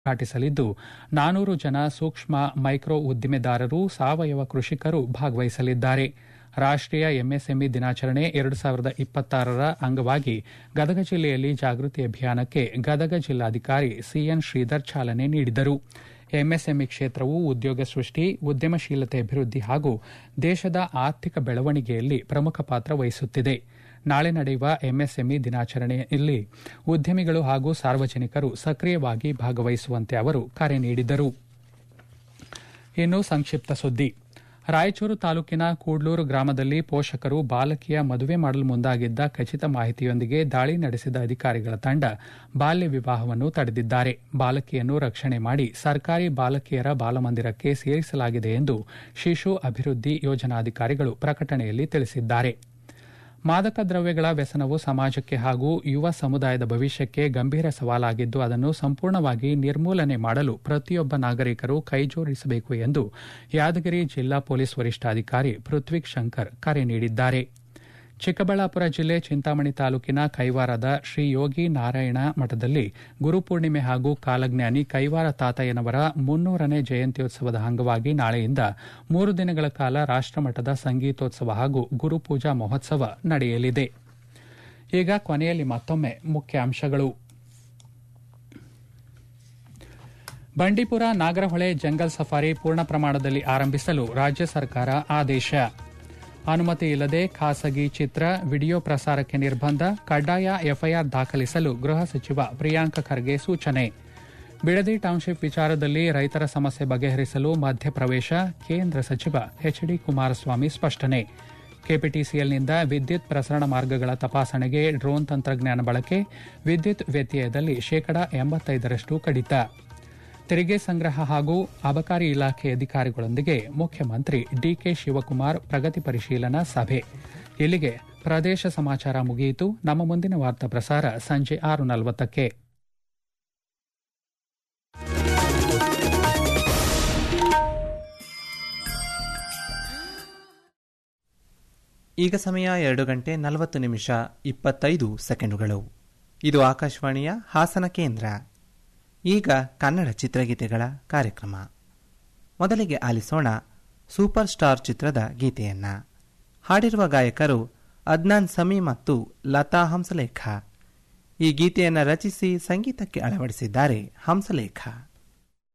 ಉದ್ಘಾಟಿಸಲಿದ್ದು ನಾನೂರು ಜನ ಸೂಕ್ಷ್ಮ ಮೈಕ್ರೋ ಉದ್ದಿಮೆದಾರರು ಸಾವಯವ ಕೃಷಿಕರು ಭಾಗವಹಿಸಲಿದ್ದಾರೆ ರಾಷ್ಟೀಯ ಎಂಎಸ್ಎಂಇ ದಿನಾಚರಣೆ ಎರಡು ಸಾವಿರದ ಇಪ್ಪತ್ತಾರರ ಅಂಗವಾಗಿ ಗದಗ ಜಿಲ್ಲೆಯಲ್ಲಿ ಜಾಗೃತಿ ಅಭಿಯಾನಕ್ಕೆ ಗದಗ ಜಿಲ್ಲಾಧಿಕಾರಿ ಸಿಎನ್ ಶ್ರೀಧರ್ ಚಾಲನೆ ನೀಡಿದರು ಎಂಎಸ್ಎಂಇ ಕ್ಷೇತ್ರವು ಉದ್ಯೋಗ ಸೃಷ್ಟಿ ಉದ್ಯಮಶೀಲತೆ ಅಭಿವೃದ್ಧಿ ಹಾಗೂ ದೇಶದ ಆರ್ಥಿಕ ಬೆಳವಣಿಗೆಯಲ್ಲಿ ಪ್ರಮುಖ ಪಾತ್ರ ವಹಿಸುತ್ತಿದೆ ನಾಳೆ ನಡೆಯುವ ಎಂಎಸ್ಎಂಇ ದಿನಾಚರಣೆಯಲ್ಲಿ ಉದ್ಯಮಿಗಳು ಹಾಗೂ ಸಾರ್ವಜನಿಕರು ಸಕ್ರಿಯವಾಗಿ ಭಾಗವಹಿಸುವಂತೆ ಅವರು ಕರೆ ನೀಡಿದರು ಇನ್ನು ಸಂಕ್ಷಿಪ್ತ ಸುದ್ದಿ ರಾಯಚೂರು ತಾಲೂಕಿನ ಕೂಡ್ಲೂರು ಗ್ರಾಮದಲ್ಲಿ ಪೋಷಕರು ಬಾಲಕಿಯ ಮದುವೆ ಮಾಡಲು ಮುಂದಾಗಿದ್ದ ಖಚಿತ ಮಾಹಿತಿಯೊಂದಿಗೆ ದಾಳಿ ನಡೆಸಿದ ಅಧಿಕಾರಿಗಳ ತಂಡ ಬಾಲ್ಯ ವಿವಾಹವನ್ನು ತಡೆದಿದ್ದಾರೆ ಬಾಲಕಿಯನ್ನು ರಕ್ಷಣೆ ಮಾಡಿ ಸರ್ಕಾರಿ ಬಾಲಕಿಯರ ಬಾಲಮಂದಿರಕ್ಕೆ ಸೇರಿಸಲಾಗಿದೆ ಎಂದು ಶಿಶು ಅಭಿವೃದ್ಧಿ ಯೋಜನಾಧಿಕಾರಿಗಳು ಪ್ರಕಟಣೆಯಲ್ಲಿ ತಿಳಿಸಿದ್ದಾರೆ ಮಾದಕ ದ್ರವ್ಯಗಳ ವ್ಯಸನವು ಸಮಾಜಕ್ಕೆ ಹಾಗೂ ಯುವ ಸಮುದಾಯದ ಭವಿಷ್ಯಕ್ಕೆ ಗಂಭೀರ ಸವಾಲಾಗಿದ್ದು ಅದನ್ನು ಸಂಪೂರ್ಣವಾಗಿ ನಿರ್ಮೂಲನೆ ಮಾಡಲು ಪ್ರತಿಯೊಬ್ಬ ನಾಗರಿಕರು ಕೈಜೋಡಿಸಬೇಕು ಎಂದು ಯಾದಗಿರಿ ಜಿಲ್ಲಾ ಪೊಲೀಸ್ ವರಿಷ್ಠಾಧಿಕಾರಿ ಪೃಥ್ವಿಕ್ ಶಂಕರ್ ಕರೆ ನೀಡಿದ್ದಾರೆ ಚಿಕ್ಕಬಳ್ಳಾಪುರ ಜಿಲ್ಲೆ ಚಿಂತಾಮಣಿ ತಾಲೂಕಿನ ಕೈವಾರದ ಶ್ರೀ ಯೋಗಿ ನಾರಾಯಣ ಮಠದಲ್ಲಿ ಗುರುಪೂರ್ಣಿಮೆ ಹಾಗೂ ಕಾಲಜ್ಞಾನಿ ಕೈವಾರ ತಾತಯ್ಯನವರ ಮುನ್ನೂರನೇ ಜಯಂತ್ಯೋತ್ಸವದ ಅಂಗವಾಗಿ ನಾಳೆಯಿಂದ ಮೂರು ದಿನಗಳ ಕಾಲ ರಾಷ್ಟಮಟ್ಟದ ಸಂಗೀತೋತ್ಸವ ಹಾಗೂ ಗುರುಪೂಜಾ ಮಹೋತ್ಸವ ನಡೆಯಲಿದೆ ಈಗ ಕೊನೆಯಲ್ಲಿ ಮತ್ತೊಮ್ಮೆ ಮುಖ್ಯಾಂಶಗಳು ಬಂಡೀಪುರ ನಾಗರಹೊಳೆ ಜಂಗಲ್ ಸಫಾರಿ ಪೂರ್ಣ ಪ್ರಮಾಣದಲ್ಲಿ ಆರಂಭಿಸಲು ರಾಜ್ಯ ಸರ್ಕಾರ ಆದೇಶ ಅನುಮತಿ ಇಲ್ಲದೆ ಖಾಸಗಿ ಚಿತ್ರ ವಿಡಿಯೋ ಪ್ರಸಾರಕ್ಕೆ ನಿರ್ಬಂಧ ಕಡ್ಡಾಯ ಎಫ್ಐಆರ್ ದಾಖಲಿಸಲು ಗೃಹ ಸಚಿವ ಪ್ರಿಯಾಂಕ ಖರ್ಗೆ ಸೂಚನೆ ಬಿಡದಿ ಟೌನ್ಶಿಪ್ ವಿಚಾರದಲ್ಲಿ ರೈತರ ಸಮಸ್ಯೆ ಬಗೆಹರಿಸಲು ಮಧ್ಯಪ್ರವೇಶ ಕೇಂದ್ರ ಸಚಿವ ಎಚ್ ಡಿ ಕುಮಾರಸ್ವಾಮಿ ಸ್ಪಷ್ಟನೆ ಕೆಪಿಟಿಸಿಎಲ್ನಿಂದ ವಿದ್ಯುತ್ ಪ್ರಸರಣ ಮಾರ್ಗಗಳ ತಪಾಸಣೆಗೆ ಡ್ರೋನ್ ತಂತ್ರಜ್ಞಾನ ಬಳಕೆ ವಿದ್ಯುತ್ ವ್ಯತ್ಯಯದಲ್ಲಿ ಶೇಕಡಾ ಎಂಬತ್ತೈದರಷ್ಟು ಕಡಿತ ತೆರಿಗೆ ಸಂಗ್ರಹ ಹಾಗೂ ಅಬಕಾರಿ ಇಲಾಖೆ ಅಧಿಕಾರಿಗಳೊಂದಿಗೆ ಮುಖ್ಯಮಂತ್ರಿ ಡಿಕೆ ಶಿವಕುಮಾರ್ ಪ್ರಗತಿ ಪರಿಶೀಲನಾ ಸಭೆ ಇಲ್ಲಿಗೆ ಪ್ರದೇಶ ಸಮಾಚಾರ ಮುಗಿಯಿತು ನಮ್ಮ ಮುಂದಿನ ವಾರ್ತಾ ಪ್ರಸಾರ ಸಂಜೆ ಆರು ನಲವತ್ತಕ್ಕೆ ಈಗ ಸಮಯ ಎರಡು ಗಂಟೆ ನಲವತ್ತು ನಿಮಿಷ ಇಪ್ಪತ್ತೈದು ಸೆಕೆಂಡುಗಳು ಇದು ಆಕಾಶವಾಣಿಯ ಹಾಸನ ಕೇಂದ್ರ ಈಗ ಕನ್ನಡ ಚಿತ್ರಗೀತೆಗಳ ಕಾರ್ಯಕ್ರಮ ಮೊದಲಿಗೆ ಆಲಿಸೋಣ ಸೂಪರ್ ಸ್ಟಾರ್ ಚಿತ್ರದ ಗೀತೆಯನ್ನ ಹಾಡಿರುವ ಗಾಯಕರು ಅದ್ನಾನ್ ಸಮಿ ಮತ್ತು ಲತಾ ಹಂಸಲೇಖ ಈ ಗೀತೆಯನ್ನು ರಚಿಸಿ ಸಂಗೀತಕ್ಕೆ ಅಳವಡಿಸಿದ್ದಾರೆ ಹಂಸಲೇಖ